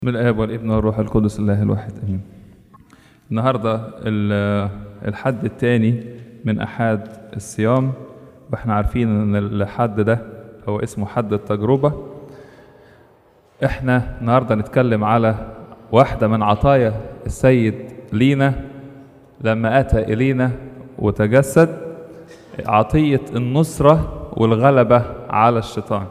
من الآب والابن والروح القدس الله الواحد آمين. النهارده ال- الحد الثاني من أحاد الصيام واحنا عارفين إن الحد ده هو اسمه حد التجربة. احنا النهارده نتكلم على واحدة من عطايا السيد لينا لما أتى إلينا وتجسد عطية النصرة والغلبة على الشيطان.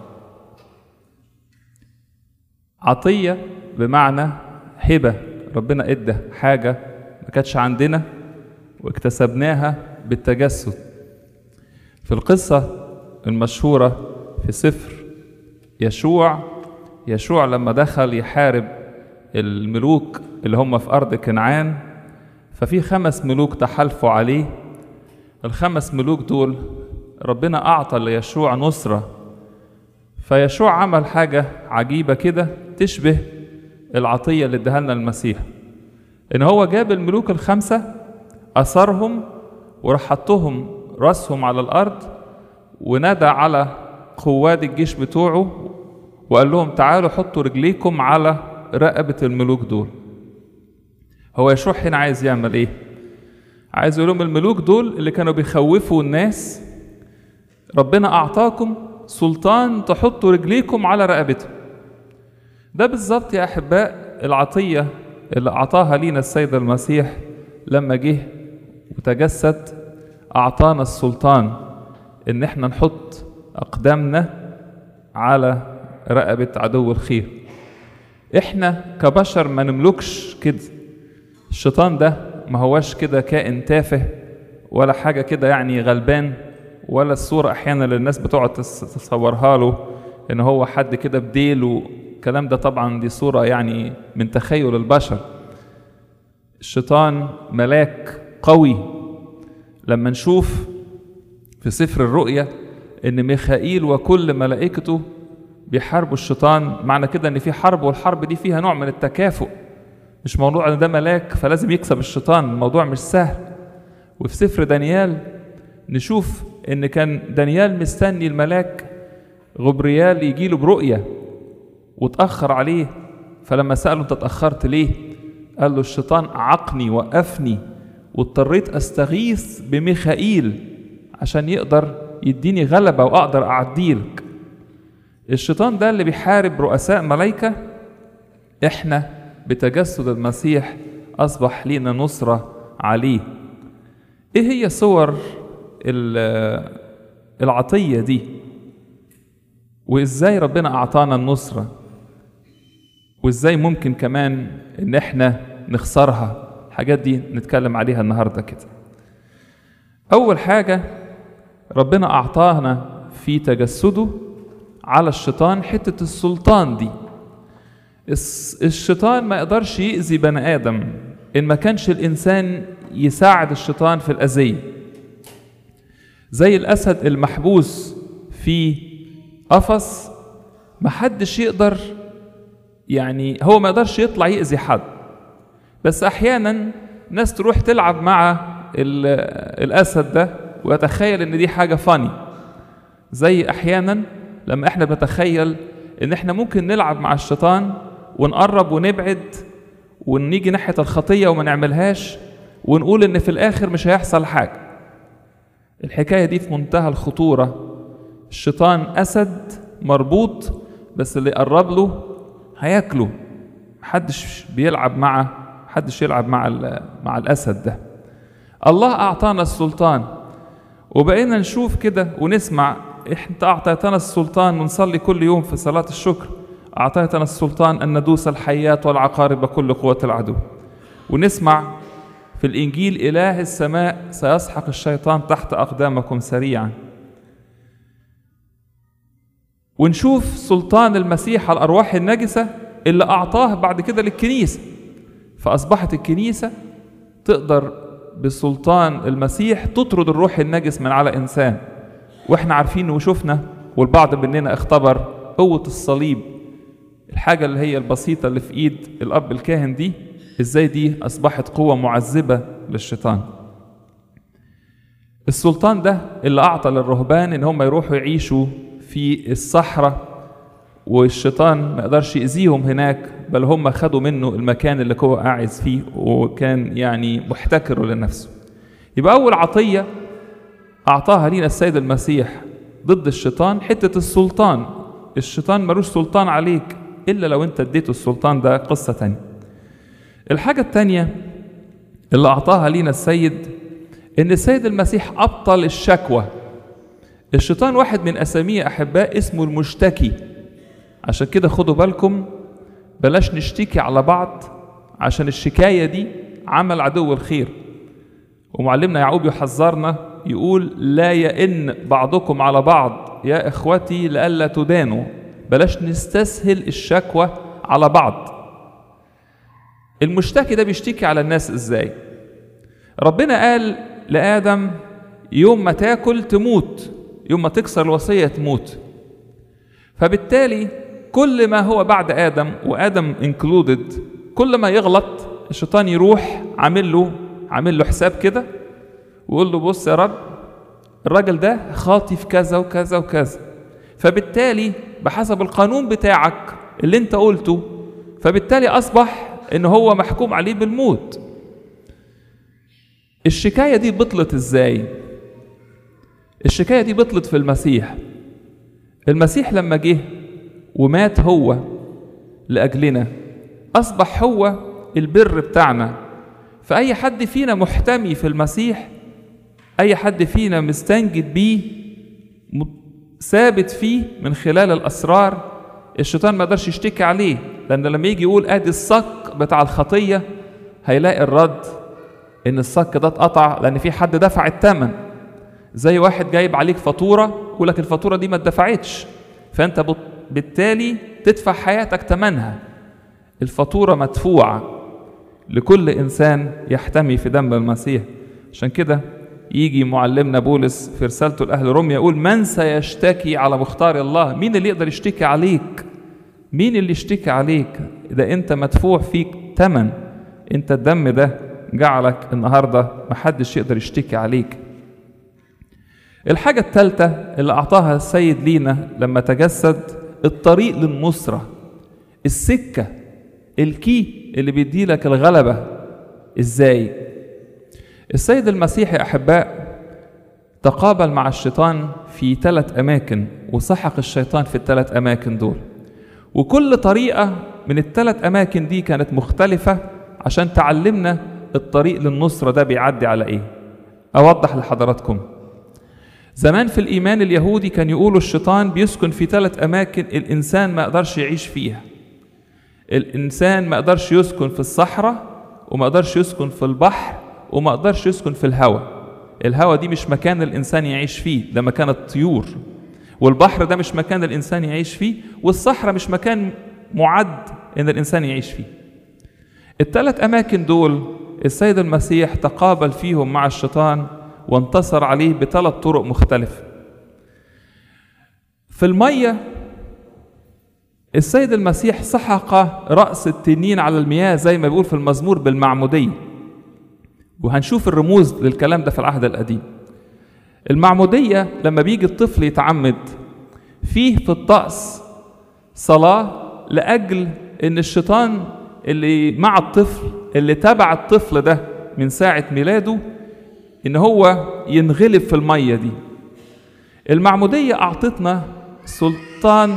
عطية بمعنى هبة ربنا ادى حاجة ما كانتش عندنا واكتسبناها بالتجسد في القصة المشهورة في سفر يشوع يشوع لما دخل يحارب الملوك اللي هم في أرض كنعان ففي خمس ملوك تحالفوا عليه الخمس ملوك دول ربنا أعطى ليشوع نصرة فيشوع عمل حاجة عجيبة كده تشبه العطية اللي اداها لنا المسيح إن هو جاب الملوك الخمسة أثرهم وراح حطهم راسهم على الأرض ونادى على قواد الجيش بتوعه وقال لهم تعالوا حطوا رجليكم على رقبة الملوك دول هو يشوع هنا عايز يعمل ايه عايز يقول لهم الملوك دول اللي كانوا بيخوفوا الناس ربنا أعطاكم سلطان تحطوا رجليكم على رقبتهم ده بالظبط يا أحباء العطية اللي أعطاها لينا السيد المسيح لما جه وتجسد أعطانا السلطان إن إحنا نحط أقدامنا على رقبة عدو الخير إحنا كبشر ما نملكش كده الشيطان ده ما هواش كده كائن تافه ولا حاجة كده يعني غلبان ولا الصورة أحيانا اللي الناس بتقعد تس- تصورها له إن هو حد كده بديله الكلام ده طبعا دي صورة يعني من تخيل البشر الشيطان ملاك قوي لما نشوف في سفر الرؤيا إن ميخائيل وكل ملائكته بيحاربوا الشيطان معنى كده إن في حرب والحرب دي فيها نوع من التكافؤ مش موضوع إن ده ملاك فلازم يكسب الشيطان الموضوع مش سهل وفي سفر دانيال نشوف ان كان دانيال مستني الملاك غبريال يجي له برؤيه وتاخر عليه فلما ساله انت اتاخرت ليه قال له الشيطان عقني وقفني واضطريت استغيث بميخائيل عشان يقدر يديني غلبه واقدر اعديلك الشيطان ده اللي بيحارب رؤساء ملائكه احنا بتجسد المسيح اصبح لينا نصره عليه ايه هي صور ال- العطيه دي وازاي ربنا اعطانا النصره وازاي ممكن كمان ان احنا نخسرها الحاجات دي نتكلم عليها النهارده كده اول حاجه ربنا اعطانا في تجسده على الشيطان حته السلطان دي الس- الشيطان ما يقدرش يأذي بني آدم إن ما كانش الإنسان يساعد الشيطان في الأذية زي الأسد المحبوس في قفص محدش يقدر يعني هو ما يقدرش يطلع يأذي حد بس أحيانا ناس تروح تلعب مع ال- الأسد ده ويتخيل إن دي حاجة فاني زي احيانا لما احنا بنتخيل ان احنا ممكن نلعب مع الشيطان ونقرب ونبعد ونيجي ناحيه الخطيه وما نعملهاش ونقول ان في الاخر مش هيحصل حاجه الحكايه دي في منتهى الخطوره الشيطان اسد مربوط بس اللي يقرب له هياكله محدش بيلعب مع محدش يلعب مع ال- مع الاسد ده الله اعطانا السلطان وبقينا نشوف كده ونسمع انت اعطيتنا السلطان ونصلي كل يوم في صلاه الشكر اعطيتنا السلطان ان ندوس الحيات والعقارب كل قوه العدو ونسمع في الانجيل اله السماء سيسحق الشيطان تحت اقدامكم سريعا ونشوف سلطان المسيح على الارواح النجسه اللي اعطاه بعد كده للكنيسه فاصبحت الكنيسه تقدر بسلطان المسيح تطرد الروح النجس من على انسان واحنا عارفين وشفنا والبعض مننا اختبر قوه الصليب الحاجه اللي هي البسيطه اللي في ايد الاب الكاهن دي ازاي دي اصبحت قوه معذبه للشيطان السلطان ده اللي اعطى للرهبان ان هم يروحوا يعيشوا في الصحراء والشيطان ما قدرش يأذيهم هناك بل هم خدوا منه المكان اللي هو قاعد فيه وكان يعني محتكره لنفسه يبقى أول عطية أعطاها لينا السيد المسيح ضد الشيطان حتة السلطان الشيطان ملوش سلطان عليك إلا لو أنت اديته السلطان ده قصة تانية الحاجة التانية اللي أعطاها لينا السيد إن السيد المسيح أبطل الشكوى الشيطان واحد من أساميه أحباء اسمه المشتكي عشان كده خدوا بالكم بلاش نشتكي على بعض عشان الشكاية دي عمل عدو الخير ومعلمنا يعقوب يحذرنا يقول لا يئن بعضكم على بعض يا إخوتي لئلا تدانوا بلاش نستسهل الشكوى على بعض المشتكي ده بيشتكي على الناس ازاي ربنا قال لآدم يوم ما تاكل تموت يوم ما تكسر الوصية تموت فبالتالي كل ما هو بعد آدم وآدم انكلودد كل ما يغلط الشيطان يروح عامل له عامل له حساب كده ويقول له بص يا رب الراجل ده خاطي في كذا وكذا وكذا فبالتالي بحسب القانون بتاعك اللي انت قلته فبالتالي اصبح ان هو محكوم عليه بالموت الشكايه دي بطلت ازاي الشكايه دي بطلت في المسيح المسيح لما جه ومات هو لاجلنا اصبح هو البر بتاعنا فاي حد فينا محتمي في المسيح اي حد فينا مستنجد بيه ثابت فيه من خلال الاسرار الشيطان ما قدرش يشتكي عليه لان لما يجي يقول ادي الصك بتاع الخطيه هيلاقي الرد ان الصك ده اتقطع لان في حد دفع الثمن زي واحد جايب عليك فاتوره يقول لك الفاتوره دي ما اتدفعتش فانت بالتالي تدفع حياتك ثمنها الفاتوره مدفوعه لكل انسان يحتمي في دم المسيح عشان كده يجي معلمنا بولس في رسالته لاهل روميا يقول من سيشتكي على مختار الله مين اللي يقدر يشتكي عليك مين اللي يشتكي عليك ده انت مدفوع فيك ثمن انت الدم ده جعلك النهارده محدش يقدر يشتكي عليك الحاجة الثالثة اللي أعطاها السيد لينا لما تجسد الطريق للنصرة السكة الكي اللي بيدي لك الغلبة ازاي السيد المسيح يا أحباء تقابل مع الشيطان في ثلاث أماكن وسحق الشيطان في الثلاث أماكن دول وكل طريقة من الثلاث أماكن دي كانت مختلفة عشان تعلمنا الطريق للنصرة ده بيعدي على إيه أوضح لحضراتكم زمان في الإيمان اليهودي كان يقولوا الشيطان بيسكن في ثلاث أماكن الإنسان ما يقدرش يعيش فيها الإنسان ما يقدرش يسكن في الصحراء وما يقدرش يسكن في البحر وما يقدرش يسكن في الهواء الهواء دي مش مكان الإنسان يعيش فيه ده مكان الطيور والبحر ده مش مكان الإنسان يعيش فيه والصحراء مش مكان معد إن الإنسان يعيش فيه الثلاث أماكن دول السيد المسيح تقابل فيهم مع الشيطان وانتصر عليه بثلاث طرق مختلفة في المية السيد المسيح سحق رأس التنين على المياه زي ما بيقول في المزمور بالمعمودية وهنشوف الرموز للكلام ده في العهد القديم المعمودية لما بيجي الطفل يتعمد فيه في الطقس صلاة لأجل إن الشيطان اللي مع الطفل اللي تبع الطفل ده من ساعة ميلاده إن هو ينغلب في المية دي المعمودية أعطتنا سلطان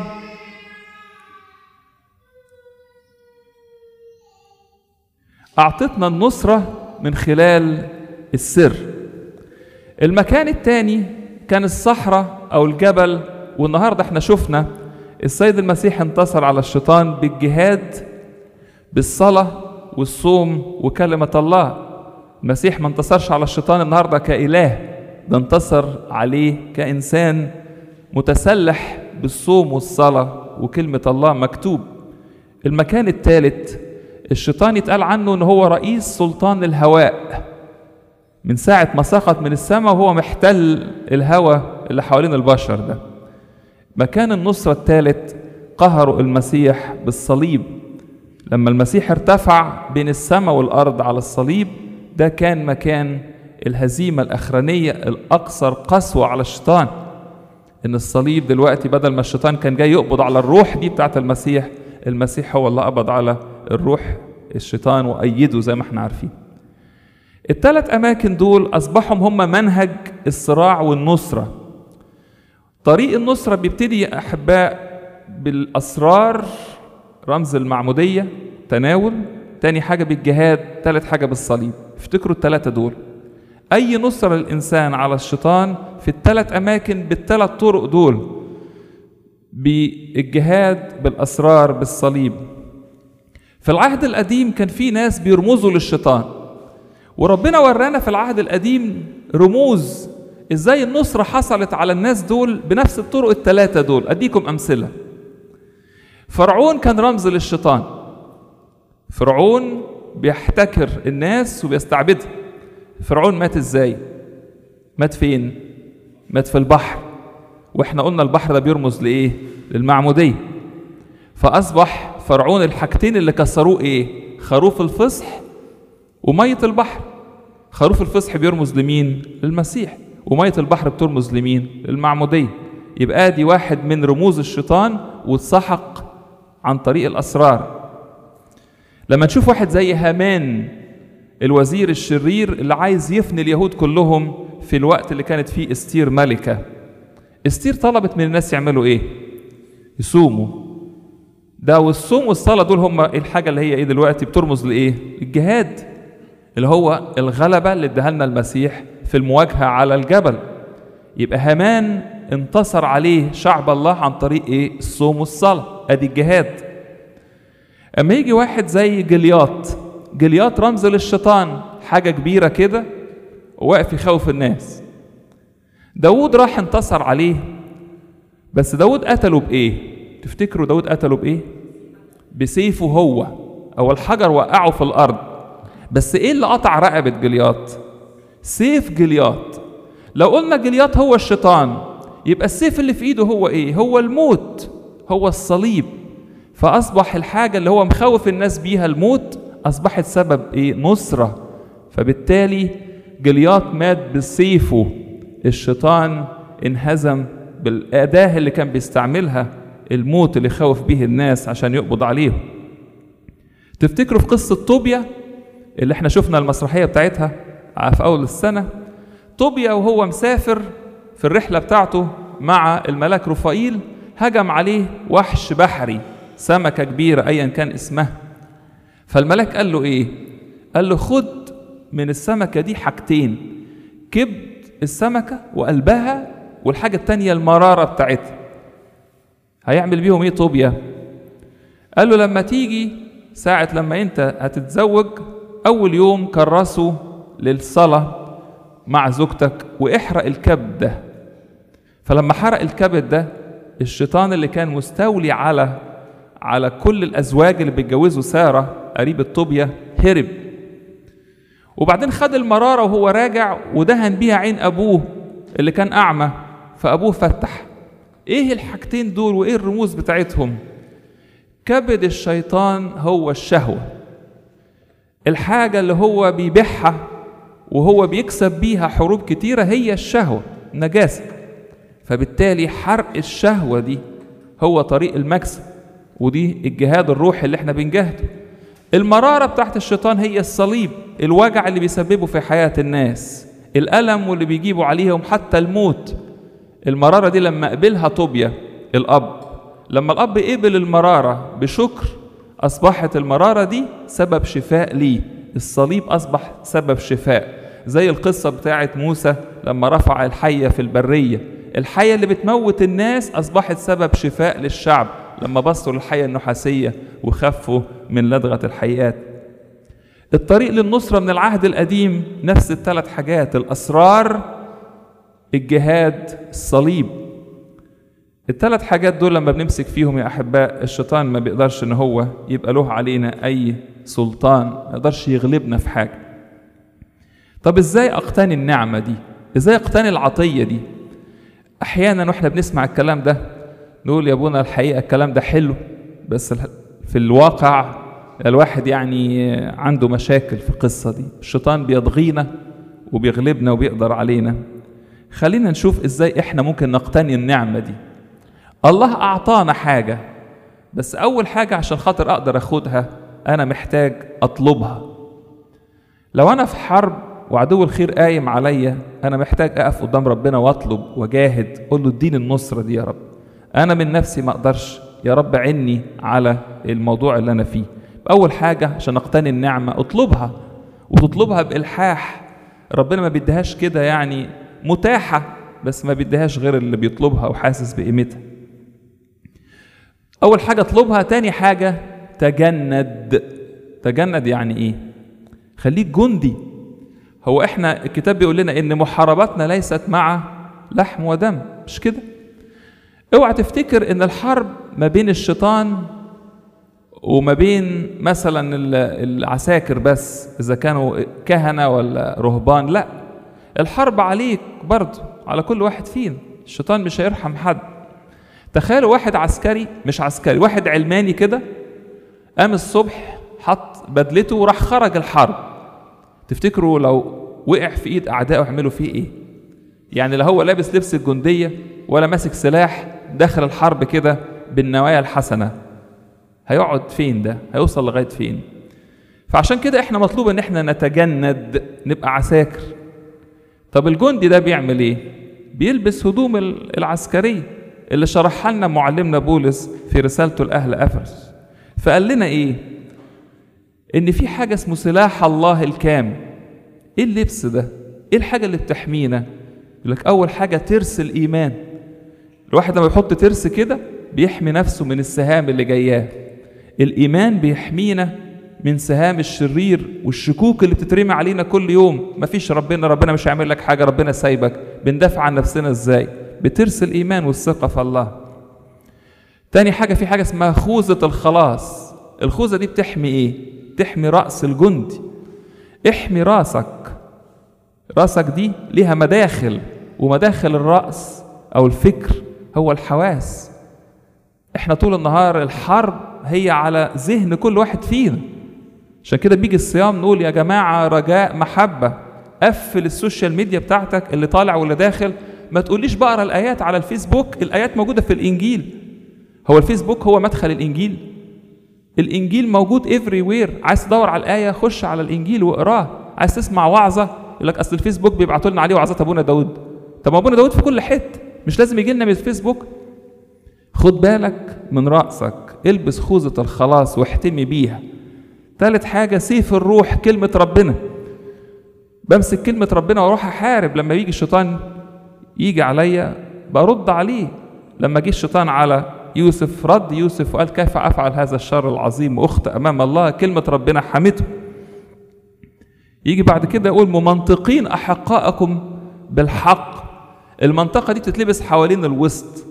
أعطتنا النصرة من خلال السر المكان الثاني كان الصحراء أو الجبل والنهاردة احنا شفنا السيد المسيح انتصر على الشيطان بالجهاد بالصلاة والصوم وكلمة الله المسيح ما انتصرش على الشيطان النهارده كإله ده انتصر عليه كإنسان متسلح بالصوم والصلاة وكلمة الله مكتوب المكان الثالث الشيطان يتقال عنه ان هو رئيس سلطان الهواء من ساعة ما سقط من السماء وهو محتل الهواء اللي حوالين البشر ده مكان النصرة الثالث قهروا المسيح بالصليب لما المسيح ارتفع بين السماء والأرض على الصليب ده كان مكان الهزيمة الأخرانية الأكثر قسوة على الشيطان ان الصليب دلوقتي بدل ما الشيطان كان جاي يقبض على الروح دي بتاعت المسيح المسيح هو اللي قبض على الروح الشيطان وأيده زي ما احنا عارفين الثلاث أماكن دول أصبحوا هم منهج الصراع والنصرة طريق النصرة بيبتدي يا أحباء بالأسرار رمز المعمودية تناول تاني حاجة بالجهاد تالت حاجة بالصليب افتكروا الثلاثة دول أي نصرة للإنسان على الشيطان في الثلاث أماكن بالثلاث طرق دول بالجهاد بالأسرار بالصليب في العهد القديم كان في ناس بيرمزوا للشيطان وربنا ورانا في العهد القديم رموز ازاي النصرة حصلت على الناس دول بنفس الطرق الثلاثة دول اديكم امثلة فرعون كان رمز للشيطان فرعون بيحتكر الناس وبيستعبدها فرعون مات ازاي مات فين مات في البحر واحنا قلنا البحر ده بيرمز لايه للمعموديه فاصبح فرعون الحاجتين اللي كسروه ايه خروف الفصح وميه البحر خروف الفصح بيرمز لمين للمسيح وميه البحر بترمز لمين للمعموديه يبقى دي واحد من رموز الشيطان واتسحق عن طريق الاسرار لما نشوف واحد زي هامان الوزير الشرير اللي عايز يفني اليهود كلهم في الوقت اللي كانت فيه استير ملكه استير طلبت من الناس يعملوا ايه يصوموا ده والصوم والصلاة دول هم الحاجة اللي هي ايه دلوقتي بترمز لايه الجهاد اللي هو الغلبة اللي اداها لنا المسيح في المواجهة على الجبل يبقى هامان انتصر عليه شعب الله عن طريق ايه الصوم والصلاة ادي الجهاد اما يجي واحد زي جلياط جلياط رمز للشيطان حاجة كبيرة كده وواقف يخوف الناس داود راح انتصر عليه بس داود قتله بإيه؟ تفتكروا داود قتله بإيه؟ بسيفه هو أو الحجر وقعه في الأرض بس إيه اللي قطع رقبة جلياط؟ سيف جلياط لو قلنا جلياط هو الشيطان يبقى السيف اللي في إيده هو إيه؟ هو الموت هو الصليب فأصبح الحاجة اللي هو مخوف الناس بيها الموت أصبحت سبب إيه؟ نصرة فبالتالي جلياط مات بسيفه الشيطان انهزم بالأداة اللي كان بيستعملها الموت اللي خوف به الناس عشان يقبض عليهم تفتكروا في قصة طوبيا اللي احنا شفنا المسرحية بتاعتها في أول السنة طوبيا وهو مسافر في الرحلة بتاعته مع الملاك رفائيل هجم عليه وحش بحري سمكة كبيرة أيا كان اسمها فالملاك قال له إيه؟ قال له خد من السمكة دي حاجتين كبد السمكة وقلبها والحاجة التانية المرارة بتاعتها هيعمل بيهم ايه طوبيا قال له لما تيجي ساعة لما انت هتتزوج اول يوم كرسه للصلاة مع زوجتك واحرق الكبد ده فلما حرق الكبد ده الشيطان اللي كان مستولي على على كل الازواج اللي بيتجوزوا ساره قريبة طوبيا هرب وبعدين خد المرارة وهو راجع ودهن بيها عين أبوه اللي كان أعمى فأبوه فتح إيه الحاجتين دول وإيه الرموز بتاعتهم كبد الشيطان هو الشهوة الحاجة اللي هو بيبيعها وهو بيكسب بيها حروب كتيرة هي الشهوة نجاسة فبالتالي حرق الشهوة دي هو طريق المكسب ودي الجهاد الروحي اللي احنا بنجاهده المرارة بتاعت الشيطان هي الصليب الوجع اللي بيسببه في حياة الناس الألم واللي بيجيبوا عليهم حتى الموت المرارة دي لما قبلها طوبيا الأب لما الأب قبل المرارة بشكر أصبحت المرارة دي سبب شفاء ليه الصليب أصبح سبب شفاء زي القصة بتاعت موسى لما رفع الحية في البرية الحية اللي بتموت الناس أصبحت سبب شفاء للشعب لما بصوا للحية النحاسية وخفوا من لدغة الحيات الطريق للنصرة من العهد القديم نفس الثلاث حاجات الأسرار الجهاد الصليب الثلاث حاجات دول لما بنمسك فيهم يا أحباء الشيطان ما بيقدرش إن هو يبقى له علينا أي سلطان ما يقدرش يغلبنا في حاجة طب إزاي أقتني النعمة دي إزاي أقتني العطية دي أحيانا وإحنا بنسمع الكلام ده نقول يا ابونا الحقيقة الكلام ده حلو بس في الواقع الواحد يعني عنده مشاكل في القصة دي الشيطان بيضغينا وبيغلبنا وبيقدر علينا خلينا نشوف ازاي احنا ممكن نقتني النعمة دي الله اعطانا حاجة بس اول حاجة عشان خاطر اقدر اخدها انا محتاج اطلبها لو انا في حرب وعدو الخير قايم عليا انا محتاج اقف قدام ربنا واطلب واجاهد اقول له اديني النصرة دي يا رب انا من نفسي ما اقدرش يا رب عني على الموضوع اللي انا فيه اول حاجة عشان اقتني النعمة اطلبها وتطلبها بالحاح ربنا ما بيديهاش كده يعني متاحة بس ما بيديهاش غير اللي بيطلبها وحاسس بقيمتها أول حاجة اطلبها تاني حاجة تجند تجند يعني إيه؟ خليك جندي هو إحنا الكتاب بيقول لنا إن محارباتنا ليست مع لحم ودم مش كده؟ اوعى تفتكر إن الحرب ما بين الشيطان وما بين مثلا العساكر بس إذا كانوا كهنة ولا رهبان لأ الحرب عليك برضه على كل واحد فينا الشيطان مش هيرحم حد تخيلوا واحد عسكري مش عسكري واحد علماني كده قام الصبح حط بدلته وراح خرج الحرب تفتكروا لو وقع في ايد اعدائه يعملوا فيه ايه يعني لا هو لابس لبس الجنديه ولا ماسك سلاح داخل الحرب كده بالنوايا الحسنه هيقعد فين ده هيوصل لغايه فين فعشان كده احنا مطلوب ان احنا نتجند نبقى عساكر طب الجندي ده بيعمل ايه بيلبس هدوم العسكريه اللي شرحها لنا معلمنا بولس في رسالته لاهل افرس فقال لنا ايه ان في حاجه اسمه سلاح الله الكامل ايه اللبس ده ايه الحاجه اللي بتحمينا يقول لك اول حاجه ترس الايمان الواحد لما يحط ترس كده بيحمي نفسه من السهام اللي جاياه الايمان بيحمينا من سهام الشرير والشكوك اللي بتترمي علينا كل يوم مفيش ربنا ربنا مش هيعمل لك حاجه ربنا سايبك بندافع عن نفسنا ازاي بترس الايمان والثقه في الله تاني حاجه في حاجه اسمها خوذه الخلاص الخوذه دي بتحمي ايه تحمي راس الجندي احمي راسك راسك دي ليها مداخل ومداخل الراس او الفكر هو الحواس احنا طول النهار الحرب هي على ذهن كل واحد فينا عشان كده بيجي الصيام نقول يا جماعة رجاء محبة قفل السوشيال ميديا بتاعتك اللي طالع واللي داخل ما تقوليش بقرا الآيات على الفيسبوك الآيات موجودة في الإنجيل هو الفيسبوك هو مدخل الإنجيل الإنجيل موجود افري وير عايز تدور على الآية خش على الإنجيل واقراه عايز تسمع وعظة يقول لك أصل الفيسبوك بيبعتوا لنا عليه وعظات أبونا داود طب ما أبونا داود في كل حتة مش لازم يجي لنا من الفيسبوك خد بالك من رأسك البس خوذة الخلاص واحتمي بيها ثالث حاجة سيف الروح كلمة ربنا بمسك كلمة ربنا واروح احارب لما يجي الشيطان يجي عليا برد عليه لما جه الشيطان على يوسف رد يوسف وقال كيف افعل هذا الشر العظيم واخطئ امام الله كلمة ربنا حمته يجي بعد كده يقول ممنطقين احقاءكم بالحق المنطقة دي تتلبس حوالين الوسط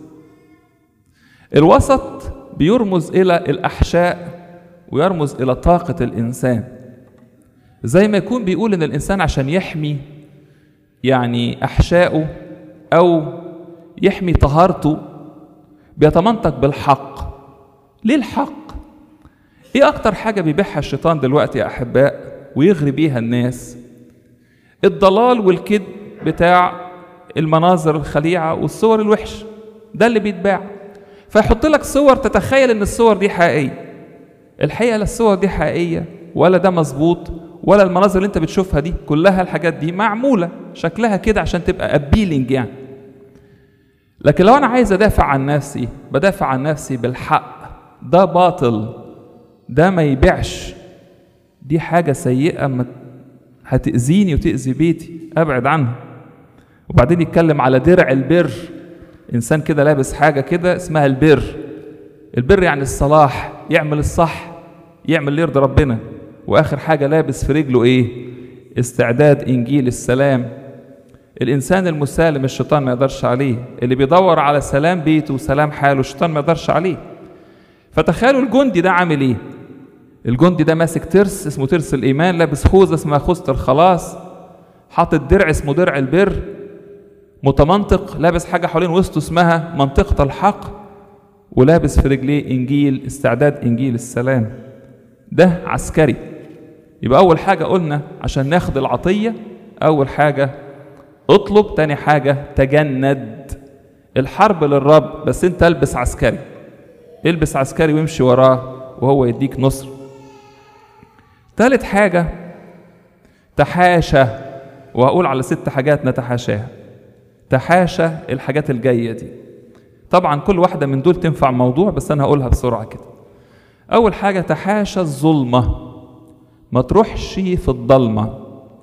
الوسط بيرمز الى الاحشاء ويرمز الى طاقه الانسان زي ما يكون بيقول ان الانسان عشان يحمي يعني احشائه او يحمي طهارته بيتمنطق بالحق ليه الحق ايه اكتر حاجه بيبيعها الشيطان دلوقتي يا احباء ويغري بيها الناس الضلال والكذب بتاع المناظر الخليعه والصور الوحشه ده اللي بيتباع فيحط لك صور تتخيل ان الصور دي حقيقيه الحقيقه لا الصور دي حقيقيه ولا ده مظبوط ولا المناظر اللي انت بتشوفها دي كلها الحاجات دي معموله شكلها كده عشان تبقى ابيلينج يعني لكن لو انا عايز ادافع عن نفسي بدافع عن نفسي بالحق ده باطل ده ما يبيعش دي حاجة سيئة ما هتأذيني وتأذي بيتي أبعد عنها وبعدين يتكلم على درع البر إنسان كده لابس حاجة كده اسمها البر البر يعني الصلاح يعمل الصح يعمل اللي يرضي ربنا وآخر حاجة لابس في رجله إيه استعداد إنجيل السلام الإنسان المسالم الشيطان ما يقدرش عليه اللي بيدور على سلام بيته وسلام حاله الشيطان ما يقدرش عليه فتخيلوا الجندي ده عامل ايه الجندي ده ماسك ترس اسمه ترس الايمان لابس خوذه اسمها خوذه الخلاص حاطط درع اسمه درع البر متمنطق لابس حاجه حوالين وسطه اسمها منطقه الحق ولابس في رجليه انجيل استعداد انجيل السلام ده عسكري يبقى اول حاجه قلنا عشان ناخد العطيه اول حاجه اطلب تاني حاجة تجند الحرب للرب بس انت البس عسكري البس عسكري وامشي وراه وهو يديك نصر تالت حاجة تحاشى وهقول على ست حاجات نتحاشاها تحاشى الحاجات الجاية دي طبعا كل واحدة من دول تنفع موضوع بس أنا هقولها بسرعة كده أول حاجة تحاشى الظلمة ما تروحش في الضلمة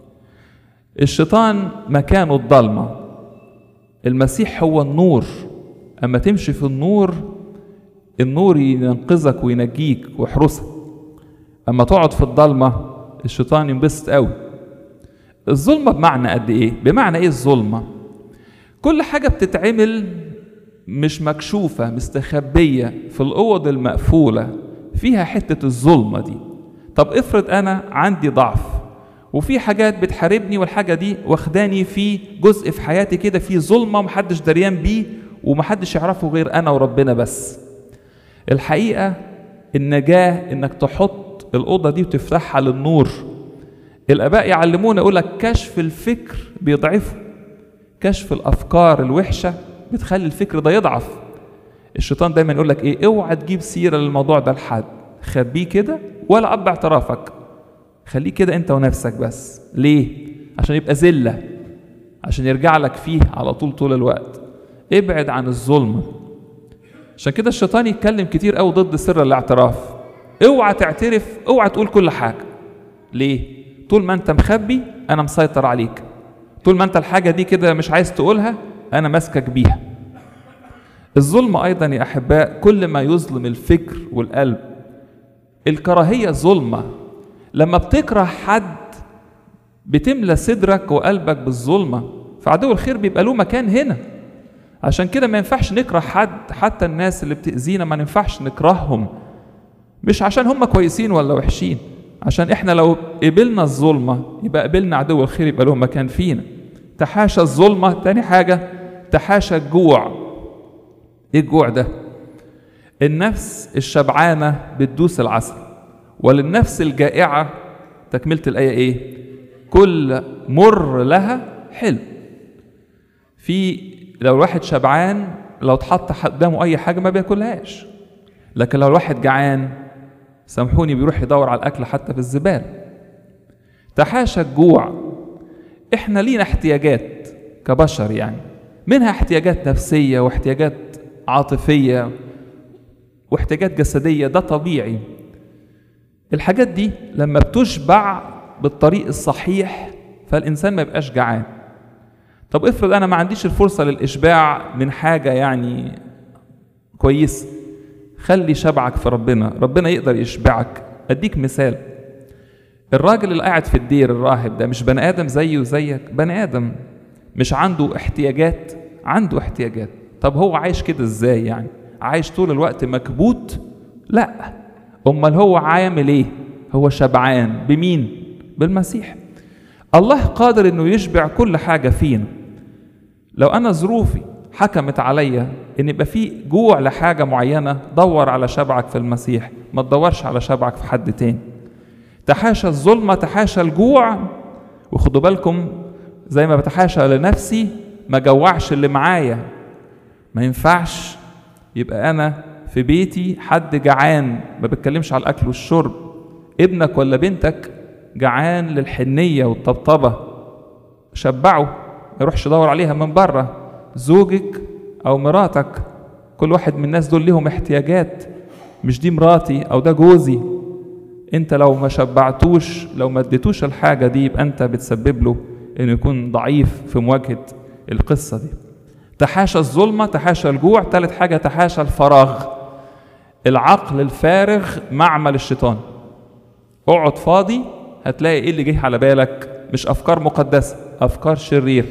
الشيطان مكانه الضلمة المسيح هو النور أما تمشي في النور النور ينقذك وينجيك ويحرسك أما تقعد في الضلمة الشيطان ينبسط قوي الظلمة بمعنى قد إيه؟ بمعنى إيه الظلمة؟ كل حاجة بتتعمل مش مكشوفة مستخبية في الأوض المقفولة فيها حتة الظلمة دي طب افرض أنا عندي ضعف وفي حاجات بتحاربني والحاجة دي واخداني في جزء في حياتي كده في ظلمة محدش دريان بيه ومحدش يعرفه غير أنا وربنا بس الحقيقة النجاة إنك تحط الأوضة دي وتفتحها للنور الآباء يعلمونا يقول لك كشف الفكر بيضعفه كشف الأفكار الوحشة بتخلي الفكر ده يضعف الشيطان دايما يقول لك ايه اوعى تجيب سيره للموضوع ده لحد خبيه كده ولا اب اعترافك خليه كده انت ونفسك بس ليه عشان يبقى ذله عشان يرجع لك فيه على طول طول الوقت ابعد عن الظلمه عشان كده الشيطان يتكلم كتير قوي ضد سر الاعتراف اوعى تعترف اوعى تقول كل حاجه ليه طول ما انت مخبي انا مسيطر عليك طول ما انت الحاجه دي كده مش عايز تقولها انا ماسكك بيها الظلم ايضا يا احباء كل ما يظلم الفكر والقلب الكراهيه ظلمه لما بتكره حد بتملى صدرك وقلبك بالظلمه فعدو الخير بيبقى له مكان هنا عشان كده ما ينفعش نكره حد حتى الناس اللي بتأذينا ما ينفعش نكرههم مش عشان هم كويسين ولا وحشين عشان احنا لو قبلنا الظلمة يبقى قبلنا عدو الخير يبقى له مكان فينا تحاشى الظلمة تاني حاجة تحاشى الجوع ايه الجوع ده النفس الشبعانة بتدوس العسل وللنفس الجائعة تكملة الآية ايه كل مر لها حلو في لو الواحد شبعان لو اتحط قدامه اي حاجة ما بياكلهاش لكن لو الواحد جعان سامحوني بيروح يدور على الاكل حتى في الزبالة تحاشى الجوع احنا لينا احتياجات كبشر يعني منها احتياجات نفسية واحتياجات عاطفية واحتياجات جسدية ده طبيعي الحاجات دي لما بتشبع بالطريق الصحيح فالإنسان ما يبقاش جعان طب افرض أنا ما عنديش الفرصة للإشباع من حاجة يعني كويس خلي شبعك في ربنا ربنا يقدر يشبعك أديك مثال الراجل اللي قاعد في الدير الراهب ده مش بني آدم زيه وزيك بني آدم مش عنده احتياجات عنده احتياجات طب هو عايش كده ازاي يعني عايش طول الوقت مكبوت لا امال هو عامل ايه هو شبعان بمين بالمسيح الله قادر انه يشبع كل حاجه فينا لو انا ظروفي حكمت عليا ان يبقى في جوع لحاجه معينه دور على شبعك في المسيح ما تدورش على شبعك في حد تاني تحاشى الظلمه تحاشى الجوع وخدوا بالكم زي ما بتحاشى لنفسي ما جوعش اللي معايا ما ينفعش يبقى انا في بيتي حد جعان ما بتكلمش على الاكل والشرب ابنك ولا بنتك جعان للحنيه والطبطبه شبعه ما يروحش يدور عليها من بره زوجك او مراتك كل واحد من الناس دول ليهم احتياجات مش دي مراتي او ده جوزي انت لو ما شبعتوش لو ما اديتوش الحاجه دي يبقى انت بتسبب له انه يكون ضعيف في مواجهه القصه دي تحاشى الظلمه تحاشى الجوع ثالث حاجه تحاشى الفراغ العقل الفارغ معمل الشيطان اقعد فاضي هتلاقي ايه اللي جه على بالك مش افكار مقدسه افكار شرير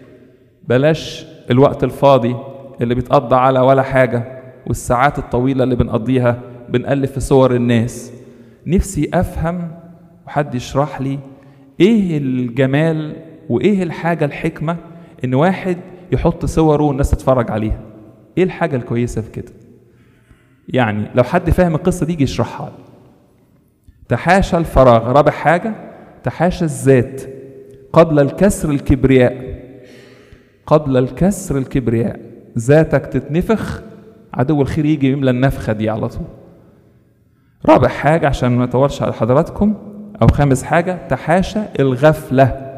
بلاش الوقت الفاضي اللي بيتقضى على ولا حاجه والساعات الطويله اللي بنقضيها بنقلب في صور الناس نفسي افهم وحد يشرح لي ايه الجمال وايه الحاجه الحكمه ان واحد يحط صوره والناس تتفرج عليها ايه الحاجه الكويسه في كده يعني لو حد فاهم القصه دي يجي يشرحها لي تحاشى الفراغ رابع حاجه تحاشى الذات قبل الكسر الكبرياء قبل الكسر الكبرياء ذاتك تتنفخ عدو الخير يجي يملى النفخة دي على طول رابع حاجة عشان ما اطولش على حضراتكم أو خامس حاجة تحاشى الغفلة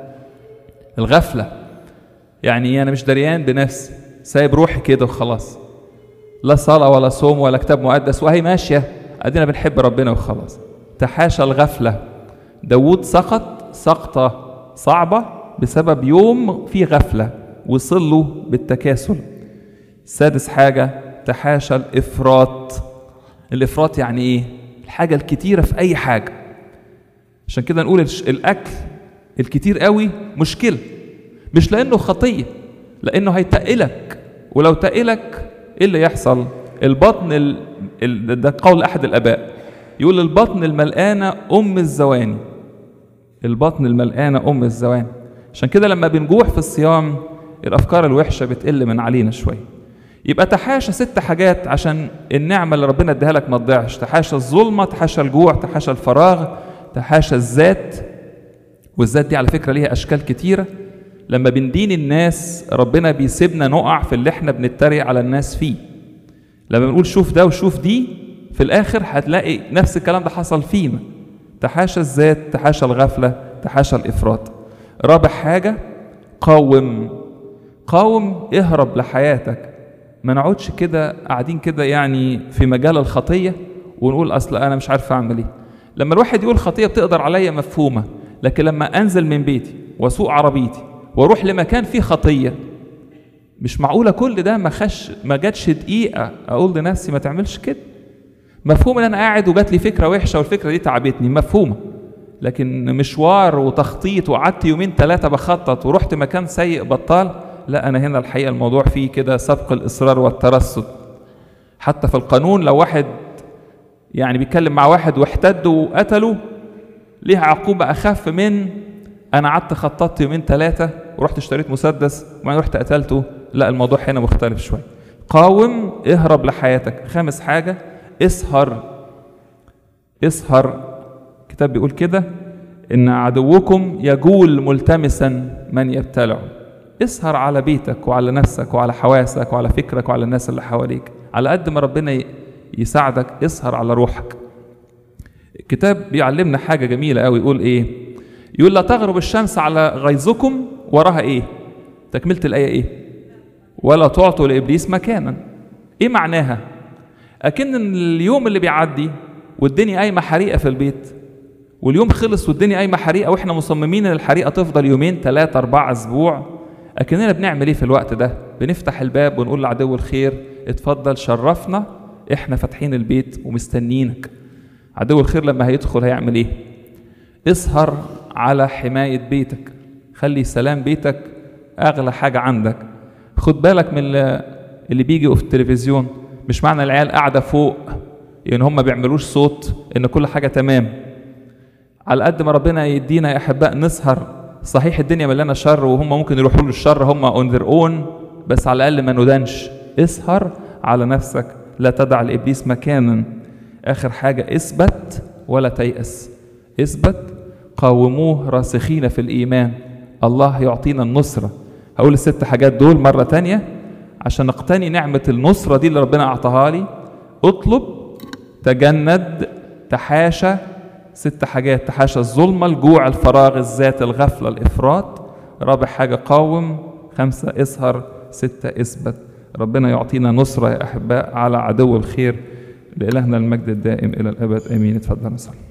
الغفلة يعني أنا مش دريان بنفسي سايب روحي كده وخلاص لا صلاة ولا صوم ولا كتاب مقدس وهي ماشية أدينا بنحب ربنا وخلاص تحاشى الغفلة داود سقط سقطة صعبة بسبب يوم فيه غفلة وصل له بالتكاسل سادس حاجة تحاشى الإفراط الإفراط يعني إيه؟ الحاجة الكتيرة في أي حاجة عشان كده نقول الأكل الكتير قوي مشكلة مش لأنه خطية لأنه هيتقلك ولو تقلك إيه اللي يحصل؟ البطن ال... ال... ده قول أحد الآباء يقول البطن الملقانة أم الزواني البطن الملقانة أم الزواني عشان كده لما بنجوع في الصيام الأفكار الوحشة بتقل من علينا شوية يبقى تحاشى ست حاجات عشان النعمة اللي ربنا اديها لك ما تضيعش تحاشى الظلمة تحاشى الجوع تحاشى الفراغ تحاشى الذات والذات دي على فكرة ليها أشكال كتيرة لما بندين الناس ربنا بيسيبنا نقع في اللي احنا بنتريق على الناس فيه لما بنقول شوف ده وشوف دي في الآخر هتلاقي نفس الكلام ده حصل فينا تحاشى الذات تحاشى الغفلة تحاشى الإفراط رابع حاجة قاوم قاوم اهرب لحياتك ما نقعدش كده قاعدين كده يعني في مجال الخطية ونقول أصل أنا مش عارف أعمل إيه لما الواحد يقول خطية بتقدر عليا مفهومة لكن لما أنزل من بيتي وأسوق عربيتي وأروح لمكان فيه خطية مش معقولة كل ده ما خش ما جاتش دقيقة أقول لنفسي ما تعملش كده مفهوم ان انا قاعد وجات لي فكره وحشه والفكره دي تعبتني مفهومه لكن مشوار وتخطيط وقعدت يومين ثلاثه بخطط ورحت مكان سيء بطال لا انا هنا الحقيقه الموضوع فيه كده سبق الاصرار والترصد حتى في القانون لو واحد يعني بيتكلم مع واحد واحتد وقتله ليها عقوبه اخف من انا قعدت خططت يومين ثلاثه ورحت اشتريت مسدس وبعدين رحت قتلته لا الموضوع هنا مختلف شويه قاوم اهرب لحياتك خامس حاجه اسهر اسهر الكتاب بيقول كده ان عدوكم يجول ملتمسا من يبتلعه اسهر على بيتك وعلى نفسك وعلى حواسك وعلى فكرك وعلى الناس اللي حواليك على قد ما ربنا يساعدك اسهر على روحك الكتاب بيعلمنا حاجة جميلة قوي يقول ايه يقول لا تغرب الشمس على غيظكم وراها ايه تكملة الآية ايه ولا تعطوا لإبليس مكانا ايه معناها أكن اليوم اللي بيعدي والدنيا قايمة حريقة في البيت واليوم خلص والدنيا قايمة حريقة واحنا مصممين ان الحريقة تفضل يومين ثلاثة أربعة أسبوع أكننا بنعمل ايه في الوقت ده؟ بنفتح الباب ونقول لعدو الخير اتفضل شرفنا احنا فاتحين البيت ومستنيينك عدو الخير لما هيدخل هيعمل ايه؟ اسهر على حماية بيتك خلي سلام بيتك أغلى حاجة عندك خد بالك من اللي بيجي في التلفزيون مش معنى العيال قاعده فوق ان هم ما بيعملوش صوت ان كل حاجه تمام على قد ما ربنا يدينا يا احباء نسهر صحيح الدنيا مليانه شر وهم ممكن يروحوا له الشر هم اون ذير اون بس على الاقل ما ندنش اسهر على نفسك لا تدع لابليس مكانا اخر حاجه اثبت ولا تيأس اثبت قاوموه راسخين في الايمان الله يعطينا النصره هقول الست حاجات دول مره تانيه عشان اقتني نعمة النصرة دي اللي ربنا أعطاها لي اطلب تجند تحاشى ست حاجات تحاشى الظلمة الجوع الفراغ الذات الغفلة الإفراط رابع حاجة قاوم خمسة اسهر ستة اثبت ربنا يعطينا نصرة يا أحباء على عدو الخير لإلهنا المجد الدائم إلى الأبد آمين اتفضل نصلي